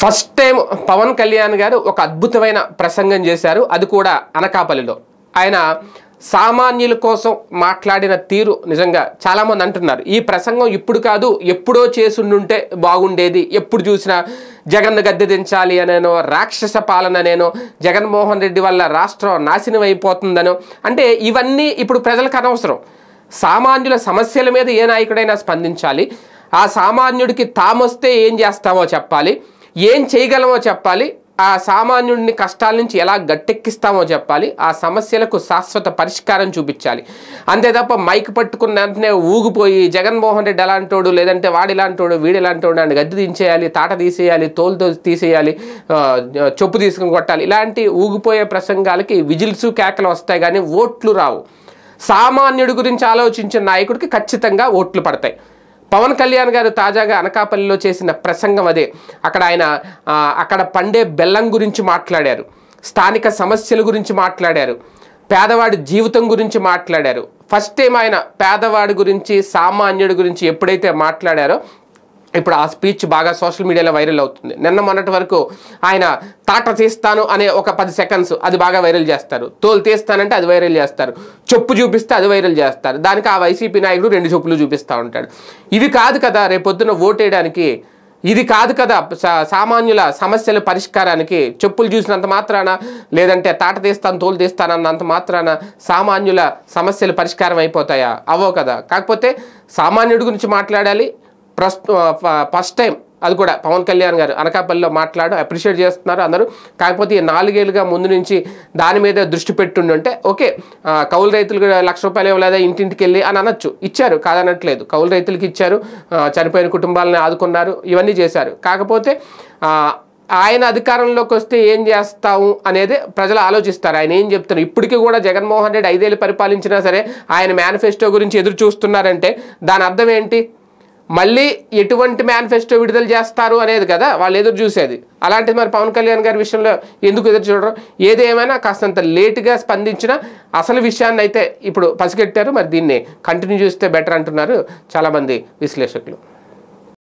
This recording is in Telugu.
ఫస్ట్ టైం పవన్ కళ్యాణ్ గారు ఒక అద్భుతమైన ప్రసంగం చేశారు అది కూడా అనకాపల్లిలో ఆయన సామాన్యుల కోసం మాట్లాడిన తీరు నిజంగా చాలామంది అంటున్నారు ఈ ప్రసంగం ఇప్పుడు కాదు ఎప్పుడో చేసుండుంటే బాగుండేది ఎప్పుడు చూసినా జగన్ గద్దె దించాలి అనేనో రాక్షస పాలన అనేనో జగన్మోహన్ రెడ్డి వల్ల రాష్ట్రం నాశనం అయిపోతుందనో అంటే ఇవన్నీ ఇప్పుడు ప్రజలకు అనవసరం సామాన్యుల సమస్యల మీద ఏ నాయకుడైనా స్పందించాలి ఆ సామాన్యుడికి తామొస్తే ఏం చేస్తామో చెప్పాలి ఏం చేయగలమో చెప్పాలి ఆ సామాన్యుడిని కష్టాల నుంచి ఎలా గట్టెక్కిస్తామో చెప్పాలి ఆ సమస్యలకు శాశ్వత పరిష్కారం చూపించాలి అంతే తప్ప మైక్ పట్టుకున్న వెంటనే ఊగిపోయి జగన్మోహన్ రెడ్డి ఎలాంటోడు లేదంటే వాడు ఇలాంటోడు వీడు ఇలాంటోడు అని గద్దె దించేయాలి తాట తీసేయాలి తోలుతో తీసేయాలి ఆ, చొప్పు తీసుకుని కొట్టాలి ఇలాంటి ఊగిపోయే ప్రసంగాలకి విజిల్స్ కేకలు వస్తాయి కానీ ఓట్లు రావు సామాన్యుడి గురించి ఆలోచించిన నాయకుడికి ఖచ్చితంగా ఓట్లు పడతాయి పవన్ కళ్యాణ్ గారు తాజాగా అనకాపల్లిలో చేసిన ప్రసంగం అదే అక్కడ ఆయన ఆ, అక్కడ పండే బెల్లం గురించి మాట్లాడారు స్థానిక సమస్యల గురించి మాట్లాడారు పేదవాడి జీవితం గురించి మాట్లాడారు ఫస్ట్ టైం ఆయన పేదవాడి గురించి సామాన్యుడి గురించి ఎప్పుడైతే మాట్లాడారో ఇప్పుడు ఆ స్పీచ్ బాగా సోషల్ మీడియాలో వైరల్ అవుతుంది నిన్న మొన్నటి వరకు ఆయన తాట తీస్తాను అనే ఒక పది సెకండ్స్ అది బాగా వైరల్ చేస్తారు తోలు తీస్తానంటే అది వైరల్ చేస్తారు చొప్పు చూపిస్తే అది వైరల్ చేస్తారు దానికి ఆ వైసీపీ నాయకుడు రెండు చొప్పులు చూపిస్తూ ఉంటాడు ఇవి కాదు కదా రేపొద్దున ఓటేయడానికి ఇది కాదు కదా సా- సామాన్యుల సమస్యల పరిష్కారానికి చెప్పులు చూసినంత మాత్రాన లేదంటే తాట తీస్తాను తోలు తీస్తానన్నంత మాత్రాన సామాన్యుల సమస్యలు పరిష్కారం అయిపోతాయా అవో కదా కాకపోతే సామాన్యుడి గురించి మాట్లాడాలి ప్రస్తు ఫస్ట్ టైం అది కూడా పవన్ కళ్యాణ్ గారు అనకాపల్లిలో మాట్లాడు అప్రిషియేట్ చేస్తున్నారు అందరూ కాకపోతే ఈ నాలుగేళ్ళుగా ముందు నుంచి దాని మీద దృష్టి పెట్టుండంటే ఓకే ఆ, కౌలు రైతులకు లక్ష రూపాయలు ఇవ్వలేదా ఇంటింటికి వెళ్ళి అని అనొచ్చు ఇచ్చారు కాదనట్లేదు కౌలు రైతులకి ఇచ్చారు ఆ, చనిపోయిన కుటుంబాలను ఆదుకున్నారు ఇవన్నీ చేశారు కాకపోతే ఆ, ఆయన అధికారంలోకి వస్తే ఏం చేస్తాము అనేది ప్రజలు ఆలోచిస్తారు ఆయన ఏం చెప్తున్నారు ఇప్పటికీ కూడా జగన్మోహన్ రెడ్డి ఐదేళ్ళు పరిపాలించినా సరే ఆయన మేనిఫెస్టో గురించి ఎదురు చూస్తున్నారంటే దాని అర్థం ఏంటి మళ్ళీ ఎటువంటి మేనిఫెస్టో విడుదల చేస్తారు అనేది కదా వాళ్ళు ఎదురు చూసేది అలాంటిది మరి పవన్ కళ్యాణ్ గారి విషయంలో ఎందుకు ఎదురు చూడరు ఏదేమైనా కాస్తంత లేటుగా స్పందించిన అసలు విషయాన్ని అయితే ఇప్పుడు పసిగట్టారు మరి దీన్ని కంటిన్యూ చేస్తే బెటర్ అంటున్నారు చాలామంది విశ్లేషకులు